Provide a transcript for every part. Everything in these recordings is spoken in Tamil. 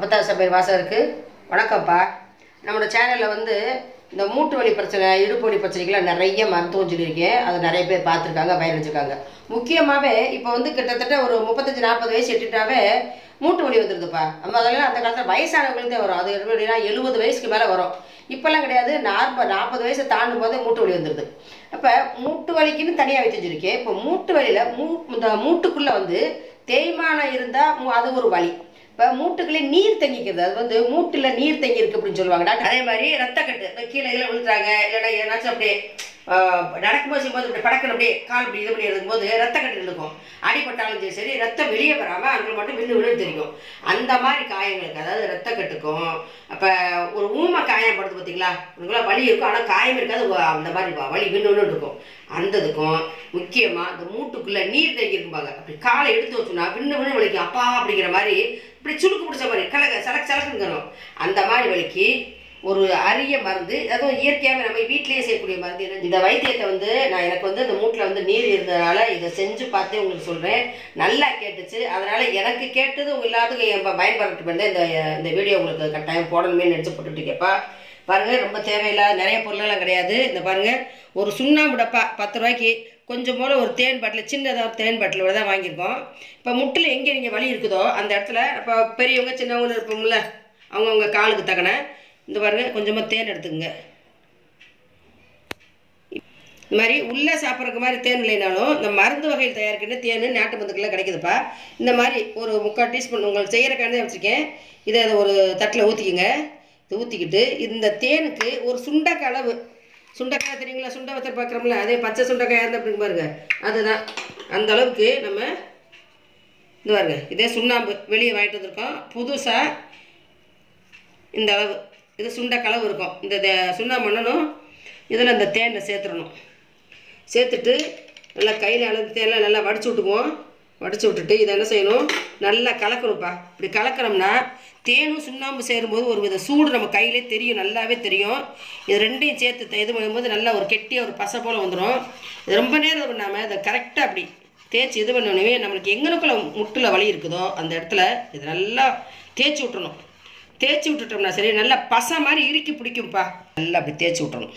அப்பத்தா சபையர் வாசகருக்கு வணக்கம்ப்பா நம்மளோட சேனலில் வந்து இந்த மூட்டு வலி பிரச்சனை இடுப்பு வலி பிரச்சனைக்கெல்லாம் நிறைய மருத்துவம் சொல்லியிருக்கேன் அதை நிறைய பேர் பார்த்துருக்காங்க பயனடைச்சிருக்காங்க முக்கியமாகவே இப்போ வந்து கிட்டத்தட்ட ஒரு முப்பத்தஞ்சு நாற்பது வயசு எட்டுட்டாவே மூட்டு வலி வந்துடுதுப்பா நம்ம அதெல்லாம் அந்த காலத்தில் வயசானவங்களுக்கு தான் வரும் அது எப்படின்னா எழுபது வயசுக்கு மேலே வரும் இப்போல்லாம் கிடையாது நாற்பது நாற்பது வயசை தாண்டும் போதே மூட்டு வலி வந்துடுது அப்போ மூட்டு வலிக்குன்னு தனியாக வச்சு வச்சிருக்கேன் இப்போ மூட்டு வலியில் மூ இந்த மூட்டுக்குள்ளே வந்து தேய்மானம் இருந்தால் அது ஒரு வலி இப்போ மூட்டுக்குள்ளே நீர் தங்கிக்கிறது அது வந்து மூட்டில் நீர் தங்கி இருக்கு அப்படின்னு சொல்லுவாங்க டாக்டர் அதே மாதிரி ரத்தக்கட்டு இப்போ கீழே கீழே விழுத்துறாங்க இல்லைன்னா ஏதாச்சும் அப்படியே ஆஹ், நடக்கும்போது செய்யும்போது இப்படி படக்கணும் அப்படியே கால் இப்படி இது பண்ணி இருக்கும்போது ரத்தக்கட்டு இருக்கும் அடிபட்டாலும் சரி சரி ரத்தம் வெளியே வராமல் அங்கே மட்டும் விண்ணு விண்ணு தெரியும் அந்த மாதிரி காயங்களுக்கு அதாவது ரத்தக்கட்டுக்கும் அப்போ ஒரு ஊமை காயம் படுது பார்த்தீங்களா உங்களுக்குலாம் வலி இருக்கும் ஆனால் காயம் இருக்காது வ- அந்த மாதிரி வ- வலி விண்ணு விண்ணு இருக்கும் அந்த இதுக்கும் முக்கியமாக இந்த மூட்டுக்குள்ளே நீர் தேங்கி இருக்கும்பாங்க அப்படி காலை எடுத்து வச்சோம்னா விண்ணு விண்ணு வலிக்கும் அப்பா அப்படிங்கிற மாதிரி இப்படி சுளுக்கு பிடிச்ச மாதிரி கலக சலக் சலக்குங்கணும் அந்த மாதிரி வலிக்கு ஒரு அரிய மருந்து அதுவும் இயற்கையாகவே நம்ம வீட்டிலேயே செய்யக்கூடிய மருந்து என்ன இந்த வைத்தியத்தை வந்து நான் எனக்கு வந்து இந்த மூட்டில் வந்து நீர் இருந்ததுனால இதை செஞ்சு பார்த்தே உங்களுக்கு சொல்கிறேன் நல்லா கேட்டுச்சு அதனால் எனக்கு கேட்டது உங்கள் எல்லாத்துக்கும் என் ப- பயன்படுத்திட்டு வந்து இந்த இந்த வீடியோ உங்களுக்கு கட்டாயம் போடணுமே நினச்சி போட்டுருக்கேப்பா பாருங்க ரொம்ப தேவையில்லாத நிறைய பொருளெல்லாம் கிடையாது இந்த பாருங்க ஒரு சுண்ணாம்பு டப்பா பத்து ரூபாய்க்கு கொஞ்சம் போல் ஒரு தேன் பாட்டில் சின்னதாக ஒரு தேன் பாட்டில் தான் வாங்கியிருக்கோம் இப்போ முட்டில் எங்கே நீங்கள் வலி இருக்குதோ அந்த இடத்துல இப்போ பெரியவங்க சின்னவங்க இருப்போம்ல அவங்கவுங்க காலுக்கு தக்கன இந்த பாருங்க கொஞ்சமாக தேன் எடுத்துக்கங்க இந்த மாதிரி உள்ளே சாப்பிட்றக்கு மாதிரி தேன் இல்லைனாலும் இந்த மருந்து வகையில் தயாரிக்கின்ற தேன் நாட்டு மருந்துக்கெல்லாம் கிடைக்குதுப்பா இந்த மாதிரி ஒரு முக்கால் டீஸ்பூன் உங்களுக்கு செய்கிறக்காண்டி வச்சுருக்கேன் இதை அதை ஒரு தட்டில் ஊற்றிக்கங்க இது ஊற்றிக்கிட்டு இந்த தேனுக்கு ஒரு சுண்டக்காய் அளவு சுண்டைக்காய் தெரியுங்களா சுண்டை வத்தல் பார்க்குறோம்ல அதே பச்சை சுண்டைக்காய் இருந்தால் அப்படிங்க பாருங்க அதுதான் அந்த அளவுக்கு நம்ம இது பாருங்க இதே சுண்ணாம்பு வெளியே வாங்கிட்டு வந்திருக்கோம் புதுசாக இந்த அளவு இது சுண்டை கலவு இருக்கும் இந்த தே- சுண்ணாம்பு பண்ணணும் இதில் இந்த தேனை சேர்த்துடணும் சேர்த்துட்டு நல்லா கையில் அளந்து தேனை நல்லா வடிச்சு விட்டுக்குவோம் வடிச்சு விட்டுட்டு இதை என்ன செய்யணும் நல்லா கலக்கணும்ப்பா இப்படி கலக்கிறோம்னா தேனும் சுண்ணாம்பு சேரும்போது ஒரு வித சூடு நம்ம கையிலே தெரியும் நல்லாவே தெரியும் இது ரெண்டையும் சேர்த்து த- இது பண்ணும்போது நல்லா ஒரு கெட்டியாக ஒரு பசை போல் வந்துடும் இது ரொம்ப நேரம் இது பண்ணாமல் இதை கரெக்டாக அப்படி தேய்ச்சி இது பண்ணோடனே நம்மளுக்கு எங்கனுக்குள்ள முட்டில் வலி இருக்குதோ அந்த இடத்துல இது நல்லா தேய்ச்சி விட்டுறணும் தேய்ச்சி விட்டுட்டோம்னா சரி நல்லா பசை மாதிரி இறுக்கி பிடிக்கும்ப்பா நல்லா அப்படி தேய்ச்சி விட்டுறணும்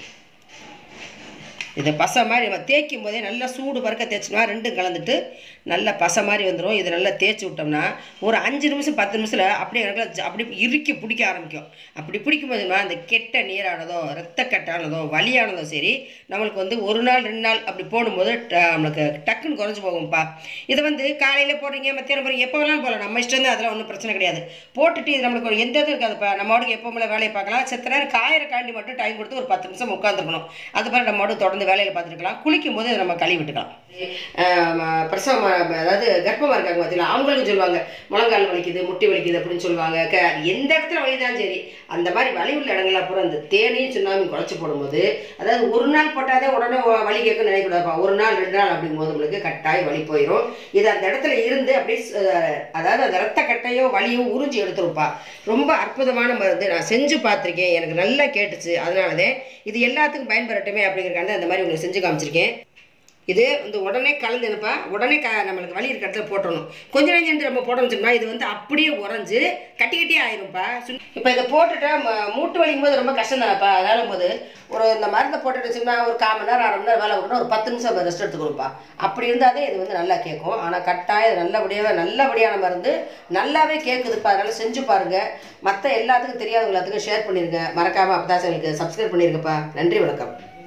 இதை பசை மாதிரி நம்ம தேய்க்கும் போதே நல்லா சூடு பறக்க தேய்ச்சோம்னா ரெண்டும் கலந்துட்டு நல்லா பசை மாதிரி வந்துடும் இதை நல்லா தேய்ச்சி விட்டோம்னா ஒரு அஞ்சு நிமிஷம் பத்து நிமிஷத்தில் அப்படியே எனக்கு ஜ- அப்படி இறுக்கி பிடிக்க ஆரம்பிக்கும் அப்படி பிடிக்கும் போதுமா அந்த கெட்ட நீரானதோ ரத்தக்கட்டானதோ வலியானதோ சரி நம்மளுக்கு வந்து ஒரு நாள் ரெண்டு நாள் அப்படி போடும்போது ட- நம்மளுக்கு டக்குன்னு குறைஞ்சி போகும்ப்பா இதை வந்து காலையில் போடுறீங்க மத்தியானம் போடுறீங்க எப்போ வேணாலும் போகலாம் நம்ம இஷ்டம் தான் அதெல்லாம் ஒன்றும் பிரச்சனை கிடையாது போட்டுட்டு இது நம்மளுக்கு ஒரு எந்த இதுவும் இருக்காதுப்பா நம்ம உடம்புக்கு எப்போ மேலே வேலையை பார்க்கலாம் செத்த நேரம் காயிற காண்டி மட்டும் டைம் கொடுத்து ஒரு பத்து நிமிஷம் உட்காந்துருக்கணும் அது பிறகு நம்ம உடம்பு தொடர்ந்து வேலையில் பார்த்துருக்கலாம் குளிக்கும் போது இதை நம்ம கழுவி விட்டுக்கலாம் ஆஹ் பிரசவம் ஆ- அதாவது கர்ப்பமாக இருக்காங்க பார்த்தீங்களா அவங்களுக்கும் சொல்லுவாங்க முழங்கால் வலிக்குது முட்டி வலிக்குது அப்படின்னு சொல்லுவாங்க க எந்த இடத்துல வலிதான் சரி அந்த மாதிரி வலி உள்ள இடங்கள்லாம் பூரா அந்த தேனையும் சுண்ணாமையும் குழச்சி போடும்போது அதாவது ஒரு நாள் போட்டாதே உடனே வ- வலி கேட்க நினைக்கூடாதுப்பா ஒரு நாள் ரெண்டு நாள் அப்படிங்கும்போது உங்களுக்கு கட்டாயம் வலி போயிடும் இது அந்த இடத்துல இருந்து அப்படியே ச- அதாவது அந்த ரத்த கட்டையோ வலியோ உறிஞ்சி எடுத்துருப்பா ரொம்ப அற்புதமான மருந்து நான் செஞ்சு பார்த்துருக்கேன் எனக்கு நல்லா கேட்டுச்சு அதனால தான் இது எல்லாத்துக்கும் பயன்படட்டுமே அப்படிங்கிறக்காண்டி அந்த மாதிரி உங்களுக்கு செஞ்சு காமிச்சிருக்கேன் இது இந்த உடனே கலந்து என்னப்பா உடனே க நம்மளுக்கு வலி இருக்க இடத்துல போட்டணும் கொஞ்ச நேரம் நம்ம போட்டோம்னு சொன்னா இது வந்து அப்படியே உறைஞ்சு கட்டி கட்டி ஆயிரும்ப்பா இப்போ இதை போட்டுட்டா ம- மூட்டு வலிக்கும் போது ரொம்ப கஷ்டம் தானப்பா அதனால போது ஒரு இந்த மருந்தை போட்டுட்டு சொன்னா ஒரு கால் மணி நேரம் அரை மணி நேரம் வேலை விடணும் ஒரு பத்து நிமிஷம் ரெஸ்ட் எடுத்துக்கணும்ப்பா அப்படி இருந்தாலே இது வந்து நல்லா கேட்கும் ஆனால் கட்டாயம் நல்லபடியாக நல்லபடியான மருந்து நல்லாவே கேட்குதுப்பா அதனால செஞ்சு பாருங்க மற்ற எல்லாத்துக்கும் தெரியாதவங்க எல்லாத்துக்கும் ஷேர் பண்ணிருங்க மறக்காம அப்பதாசங்களுக்கு சப்ஸ்கிரைப் பண்ணிருங்கப்பா நன்றி வணக்கம்